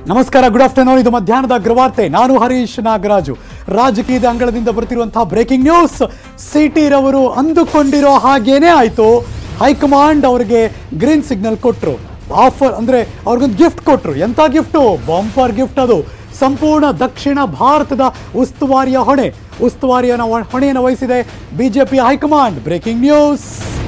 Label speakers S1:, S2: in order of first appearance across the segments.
S1: ನಮಸ್ಕಾರ good afternoon ಇದು ಮಧ್ಯಾಹ್ನದ ಅಗ್ರವಾರ್ತೆ ನಾನು ಹರೀಶ್ ನಾಗರಾಜು ರಾಜಕೀಯದ ಅಂಗಳದಿಂದ ಬರ್ತಿರುವಂತಹ ಬ್ರೇಕಿಂಗ್ ನ್ಯೂಸ್ ಸಿಟಿ ರವರು ಅಂದುಕೊಂಡಿರೋ ಹಾಗೇನೇ ಆಯಿತು ಹೈಕಮಾಂಡ್ ಅವರಿಗೆ ಗ್ರೀನ್ ಸಿಗ್ನಲ್ ಕೊಟ್ಟರು ಆಫರ್ ಅಂದರೆ ಅವ್ರಿಗೊಂದು ಗಿಫ್ಟ್ ಕೊಟ್ಟರು ಎಂಥ ಗಿಫ್ಟು ಬಂಪರ್ ಗಿಫ್ಟ್ ಅದು ಸಂಪೂರ್ಣ ದಕ್ಷಿಣ ಭಾರತದ ಉಸ್ತುವಾರಿಯ ಹೊಣೆ ಉಸ್ತುವಾರಿಯ ಹೊಣೆಯನ್ನು ವಹಿಸಿದೆ ಬಿಜೆಪಿಯ ಹೈಕಮಾಂಡ್ ಬ್ರೇಕಿಂಗ್ ನ್ಯೂಸ್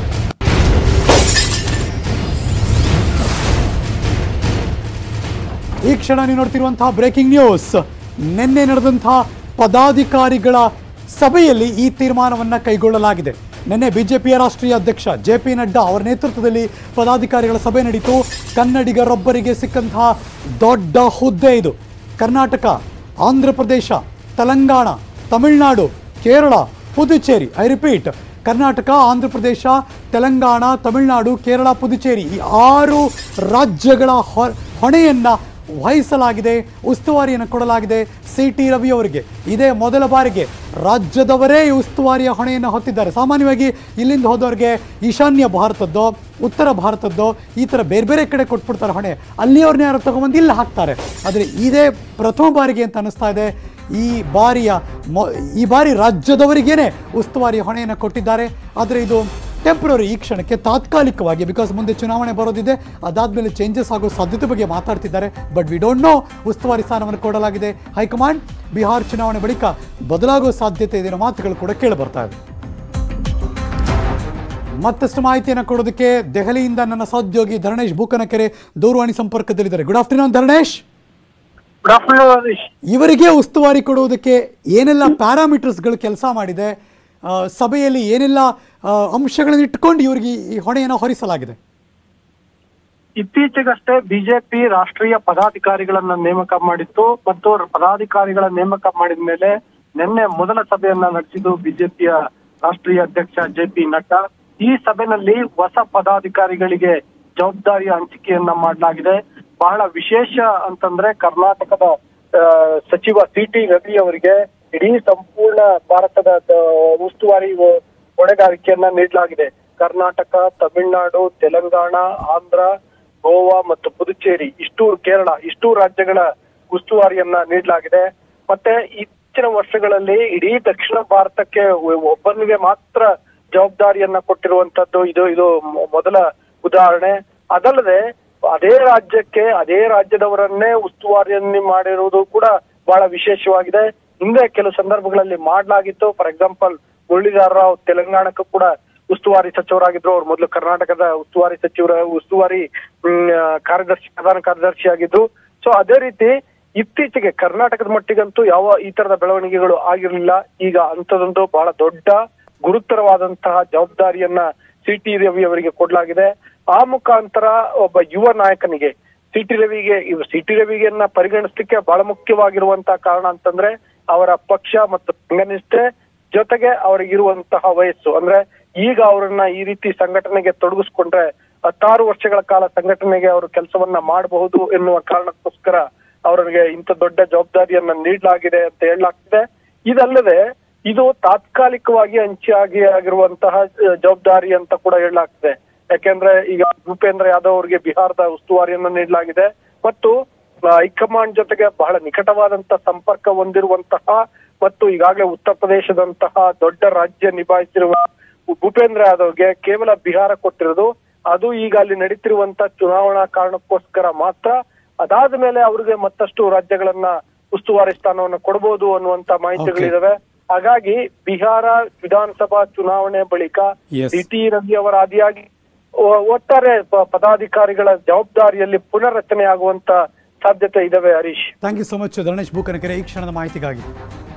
S1: ಈ ಕ್ಷಣ ನೀವು ನೋಡ್ತಿರುವಂತಹ ಬ್ರೇಕಿಂಗ್ ನ್ಯೂಸ್ ನಿನ್ನೆ ನಡೆದಂತಹ ಪದಾಧಿಕಾರಿಗಳ ಸಭೆಯಲ್ಲಿ ಈ ತೀರ್ಮಾನವನ್ನು ಕೈಗೊಳ್ಳಲಾಗಿದೆ ನಿನ್ನೆ ಬಿಜೆಪಿಯ ರಾಷ್ಟ್ರೀಯ ಅಧ್ಯಕ್ಷ ಜೆ ಪಿ ನಡ್ಡಾ ಅವರ ನೇತೃತ್ವದಲ್ಲಿ ಪದಾಧಿಕಾರಿಗಳ ಸಭೆ ನಡೀತು ಕನ್ನಡಿಗರೊಬ್ಬರಿಗೆ ಸಿಕ್ಕಂತಹ ದೊಡ್ಡ ಹುದ್ದೆ ಇದು ಕರ್ನಾಟಕ ಆಂಧ್ರ ಪ್ರದೇಶ ತೆಲಂಗಾಣ ತಮಿಳುನಾಡು ಕೇರಳ ಪುದುಚೇರಿ ಐ ರಿಪೀಟ್ ಕರ್ನಾಟಕ ಆಂಧ್ರ ಪ್ರದೇಶ ತೆಲಂಗಾಣ ತಮಿಳುನಾಡು ಕೇರಳ ಪುದುಚೇರಿ ಈ ಆರು ರಾಜ್ಯಗಳ ಹೊ- ಹೊಣೆಯನ್ನ ವಹಿಸಲಾಗಿದೆ ಉಸ್ತುವಾರಿಯನ್ನು ಕೊಡಲಾಗಿದೆ ಸಿ ಟಿ ರವಿ ಅವರಿಗೆ ಇದೇ ಮೊದಲ ಬಾರಿಗೆ ರಾಜ್ಯದವರೇ ಈ ಉಸ್ತುವಾರಿಯ ಹೊಣೆಯನ್ನು ಹೊತ್ತಿದ್ದಾರೆ ಸಾಮಾನ್ಯವಾಗಿ ಇಲ್ಲಿಂದ ಹೋದವ್ರಿಗೆ ಈಶಾನ್ಯ ಭಾರತದ್ದೋ ಉತ್ತರ ಭಾರತದ್ದೋ ಈ ಥರ ಬೇರೆ ಬೇರೆ ಕಡೆ ಕೊಟ್ಬಿಡ್ತಾರೆ ಹೊಣೆ ಅಲ್ಲಿಯವ್ರನ್ನ ಯಾರು ತಗೊಂಬಂದು ಇಲ್ಲಿ ಹಾಕ್ತಾರೆ ಆದರೆ ಇದೇ ಪ್ರಥಮ ಬಾರಿಗೆ ಅಂತ ಅನ್ನಿಸ್ತಾ ಇದೆ ಈ ಬಾರಿಯ ಮೊ ಈ ಬಾರಿ ರಾಜ್ಯದವರಿಗೇನೆ ಉಸ್ತುವಾರಿ ಹೊಣೆಯನ್ನು ಕೊಟ್ಟಿದ್ದಾರೆ ಆದರೆ ಇದು ಟೆಂಪ್ರರಿ ಈ ಕ್ಷಣಕ್ಕೆ ತಾತ್ಕಾಲಿಕವಾಗಿ ಬಿಕಾಸ್ ಮುಂದೆ ಚುನಾವಣೆ ಬರೋದಿದೆ ಅದಾದಮೇಲೆ ಚೇಂಜಸ್ ಆಗೋ ಸಾಧ್ಯತೆ ಬಗ್ಗೆ ಮಾತಾಡ್ತಿದ್ದಾರೆ ಬಟ್ ವಿ ಡೋಂಟ್ ನೋ ಉಸ್ತುವಾರಿ ಸ್ಥಾನವನ್ನು ಕೊಡಲಾಗಿದೆ ಹೈಕಮಾಂಡ್ ಬಿಹಾರ್ ಚುನಾವಣೆ ಬಳಿಕ ಬದಲಾಗೋ ಸಾಧ್ಯತೆ ಇದೆ ಅನ್ನೋ ಮಾತುಗಳು ಕೂಡ ಕೇಳಿ ಬರ್ತಾ ಇದೆ ಮತ್ತಷ್ಟು ಮಾಹಿತಿಯನ್ನು ಕೊಡೋದಕ್ಕೆ ದೆಹಲಿಯಿಂದ ನನ್ನ ಸಹೋದ್ಯೋಗಿ ಧರಣೇಶ್ ಬೂಕನಕೆರೆ ದೂರವಾಣಿ ಸಂಪರ್ಕದಲ್ಲಿದ್ದಾರೆ good afternoon Dharanesh
S2: good afternoon Harish
S1: ಇವರಿಗೆ ಉಸ್ತುವಾರಿ ಕೊಡುವುದಕ್ಕೆ ಏನೆಲ್ಲ ಪ್ಯಾರಾಮೀಟರ್ಸ್ಗಳು ಕೆಲಸ ಮಾಡಿದೆ ಆ, ಸಭೆಯಲ್ಲಿ ಏನೆಲ್ಲ ಆ, ಅಂಶಗಳನ್ನು ಇಟ್ಕೊಂಡು ಇವರಿಗೆ ಈ ಹೊಣೆಯನ್ನು ಹೊರಿಸಲಾಗಿದೆ
S2: ಇತ್ತೀಚೆಗಷ್ಟೇ ಬಿಜೆಪಿ ರಾಷ್ಟ್ರೀಯ ಪದಾಧಿಕಾರಿಗಳನ್ನ ನೇಮಕ ಮಾಡಿತ್ತು ಮತ್ತು ಪದಾಧಿಕಾರಿಗಳ ನೇಮಕ ಮಾಡಿದ ಮೇಲೆ ನಿನ್ನೆ ಮೊದಲ ಸಭೆಯನ್ನ ನಡೆಸಿದ್ದು ಬಿಜೆಪಿಯ ರಾಷ್ಟ್ರೀಯ ಅಧ್ಯಕ್ಷ ಜೆ ಪಿ ನಡ್ಡಾ ಈ ಸಭೆಯಲ್ಲಿ ಹೊಸ ಪದಾಧಿಕಾರಿಗಳಿಗೆ ಜವಾಬ್ದಾರಿಯ ಹಂಚಿಕೆಯನ್ನ ಮಾಡಲಾಗಿದೆ ಬಹಳ ವಿಶೇಷ ಅಂತಂದ್ರೆ ಕರ್ನಾಟಕದ ಆ, ಸಚಿವ ಸಿ ಟಿ ರವಿ ಅವರಿಗೆ ಇಡೀ ಸಂಪೂರ್ಣ ಭಾರತದ ಆ, ಉಸ್ತುವಾರಿ ಹೊ- ಹೊಣೆಗಾರಿಕೆಯನ್ನ ನೀಡಲಾಗಿದೆ ಕರ್ನಾಟಕ ತಮಿಳುನಾಡು ತೆಲಂಗಾಣ ಆಂಧ್ರ ಗೋವಾ ಮತ್ತು ಪುದುಚೇರಿ ಇಷ್ಟು ಕೇರಳ ಇಷ್ಟು ರಾಜ್ಯಗಳ ಉಸ್ತುವಾರಿಯನ್ನ ನೀಡಲಾಗಿದೆ ಮತ್ತೆ ಇತ್ತೀಚಿನ ವರ್ಷಗಳಲ್ಲಿ ಇಡೀ ದಕ್ಷಿಣ ಭಾರತಕ್ಕೆ ಒ- ಒಬ್ಬನಿಗೆ ಮಾತ್ರ ಜವಾಬ್ದಾರಿಯನ್ನ ಕೊಟ್ಟಿರುವಂತದ್ದು ಇದು ಇದು ಮೊ- ಮೊದಲ ಉದಾಹರಣೆ ಅದಲ್ಲದೆ ಅದೇ ರಾಜ್ಯಕ್ಕೆ ಅದೇ ರಾಜ್ಯದವರನ್ನೇ ಉಸ್ತುವಾರಿಯನ್ನ ಮಾಡಿರುವುದು ಕೂಡ ಬಹಳ ವಿಶೇಷವಾಗಿದೆ ಹಿಂದೆ ಕೆಲವು ಸಂದರ್ಭಗಳಲ್ಲಿ ಮಾಡಲಾಗಿತ್ತು ಫಾರ್ ಎಕ್ಸಾಂಪಲ್ ಮುರಳೀಧರ್ ರಾವ್ ತೆಲಂಗಾಣಕ್ಕೂ ಕೂಡ ಉಸ್ತುವಾರಿ ಸಚಿವರಾಗಿದ್ರು ಅವ್ರು ಮೊದಲು ಕರ್ನಾಟಕದ ಉಸ್ತುವಾರಿ ಸಚಿವರ ಉಸ್ತುವಾರಿ ಹ್ಮ್, ಆ, ಕಾರ್ಯದರ್ಶಿ ಪ್ರಧಾನ ಕಾರ್ಯದರ್ಶಿ ಆಗಿದ್ರು ಸೊ ಅದೇ ರೀತಿ ಇತ್ತೀಚೆಗೆ ಕರ್ನಾಟಕದ ಮಟ್ಟಿಗಂತೂ ಯಾವ ಈ ತರದ ಬೆಳವಣಿಗೆಗಳು ಆಗಿರಲಿಲ್ಲ ಈಗ ಅಂಥದೊಂದು ಬಹಳ ದೊಡ್ಡ ಗುರುತರವಾದಂತಹ ಜವಾಬ್ದಾರಿಯನ್ನ ಸಿ ಟಿ ರವಿ ಅವರಿಗೆ ಕೊಡಲಾಗಿದೆ ಆ ಮುಖಾಂತರ ಒಬ್ಬ ಯುವ ನಾಯಕನಿಗೆ ಸಿ ಟಿ ರವಿಗೆ ಸಿ ಟಿ ರವಿಗೆನ್ನ ಪರಿಗಣಿಸಲಿಕ್ಕೆ ಬಹಳ ಮುಖ್ಯವಾಗಿರುವಂತಹ ಕಾರಣ ಅಂತಂದ್ರೆ ಅವರ ಪಕ್ಷ ಮತ್ತು ಸಂಘನಿಷ್ಠೆ ಜೊತೆಗೆ ಅವರಿಗಿರುವಂತಹ ವಯಸ್ಸು ಅಂದ್ರೆ ಈಗ ಅವರನ್ನ ಈ ರೀತಿ ಸಂಘಟನೆಗೆ ತೊಡಗಿಸ್ಕೊಂಡ್ರೆ ಹತ್ತಾರು ವರ್ಷಗಳ ಕಾಲ ಸಂಘಟನೆಗೆ ಅವರು ಕೆಲಸವನ್ನ ಮಾಡಬಹುದು ಎನ್ನುವ ಕಾರಣಕ್ಕೋಸ್ಕರ ಅವರಿಗೆ ಇಂಥ ದೊಡ್ಡ ಜವಾಬ್ದಾರಿಯನ್ನ ನೀಡಲಾಗಿದೆ ಅಂತ ಹೇಳಲಾಗ್ತಿದೆ ಇದಲ್ಲದೆ ಇದು ತಾತ್ಕಾಲಿಕವಾಗಿ ಹಂಚಿಯಾಗಿ ಆಗಿರುವಂತಹ ಅಹ್, ಜವಾಬ್ದಾರಿ ಅಂತ ಕೂಡ ಹೇಳಲಾಗ್ತಿದೆ ಯಾಕೆಂದ್ರೆ ಈಗ ಭೂಪೇಂದ್ರ ಯಾದವ್ ಅವರಿಗೆ ಬಿಹಾರದ ಉಸ್ತುವಾರಿಯನ್ನು ನೀಡಲಾಗಿದೆ ಮತ್ತು ಆ, ಹೈಕಮಾಂಡ್ ಜೊತೆಗೆ ಬಹಳ ನಿಕಟವಾದಂತಹ ಸಂಪರ್ಕ ಹೊಂದಿರುವಂತಹ ಮತ್ತು ಈಗಾಗಲೇ ಉತ್ತರ ಪ್ರದೇಶದಂತಹ ದೊಡ್ಡ ರಾಜ್ಯ ನಿಭಾಯಿಸಿರುವ ಭೂಪೇಂದ್ರ ಯಾದವ್ಗೆ ಕೇವಲ ಬಿಹಾರ ಕೊಟ್ಟಿರೋದು ಅದು ಈಗ ಅಲ್ಲಿ ನಡೀತಿರುವಂತ ಚುನಾವಣಾ ಕಾರಣಕ್ಕೋಸ್ಕರ ಮಾತ್ರ ಅದಾದ ಮೇಲೆ ಅವ್ರಿಗೆ ಮತ್ತಷ್ಟು ರಾಜ್ಯಗಳನ್ನ ಉಸ್ತುವಾರಿ ಸ್ಥಾನವನ್ನು ಕೊಡಬಹುದು ಅನ್ನುವಂತ ಮಾಹಿತಿಗಳಿದಾವೆ ಹಾಗಾಗಿ ಬಿಹಾರ ವಿಧಾನಸಭಾ ಚುನಾವಣೆ ಬಳಿಕ
S1: Yes.
S2: ಸಿ ಟಿ ರವಿ ಅವರ ಆದಿಯಾಗಿ ಒ- ಒಟ್ಟಾರೆ ಪ- ಪದಾಧಿಕಾರಿಗಳ ಜವಾಬ್ದಾರಿಯಲ್ಲಿ ಪುನರ್ರಚನೆ ಆಗುವಂತ ಸಾಧ್ಯತೆ ಇದಾವೆ Harish
S1: thank you so much Dharanesh Bookanakere ಈ ಕ್ಷಣದ ಮಾಹಿತಿಗಾಗಿ